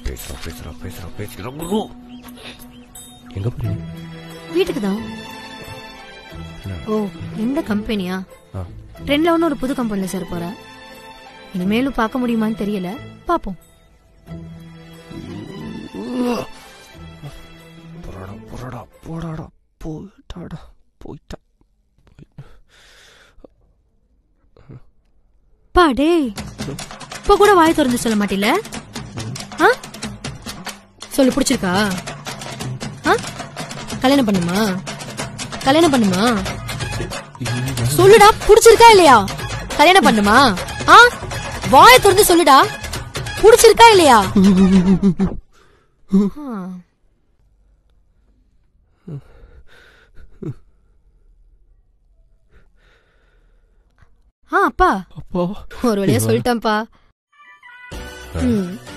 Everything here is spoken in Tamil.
பேசுறா பேசுறா பேசுறா பேசுறா குரு எங்க போறீங்க வீட்டுக்கு தான் என்ன? ஓ எந்த கம்பெனியா ஆ. ட்ரெண்ட்ல ஒன்று ஒரு புது கம்பெனில சேர போற இனிமேலும் பார்க்க முடியுமான்னு தெரியல பாப்போம் போறாடா போறாடா போடாடா போயிட்டாடா போயிட்டா பா டேய் இப்ப கூட வாய் திறந்து சொல்ல மாட்டில ஆ சொல்லு பிடிச்சிருக்கா ஆ கல்யாணம் பண்ணுமா கல்யாணம் பண்ணுமா சொல்லுடா பிடிச்சிருக்கா இல்லையா கல்யாணம் பண்ணுமா ஆ வாய் திறந்து சொல்லுடா பிடிச்சிருக்கா இல்லையா ஆ. ஆ அப்பா அப்பா ஒரு வழியா சொல்லிட்டேன்ப்பா ம்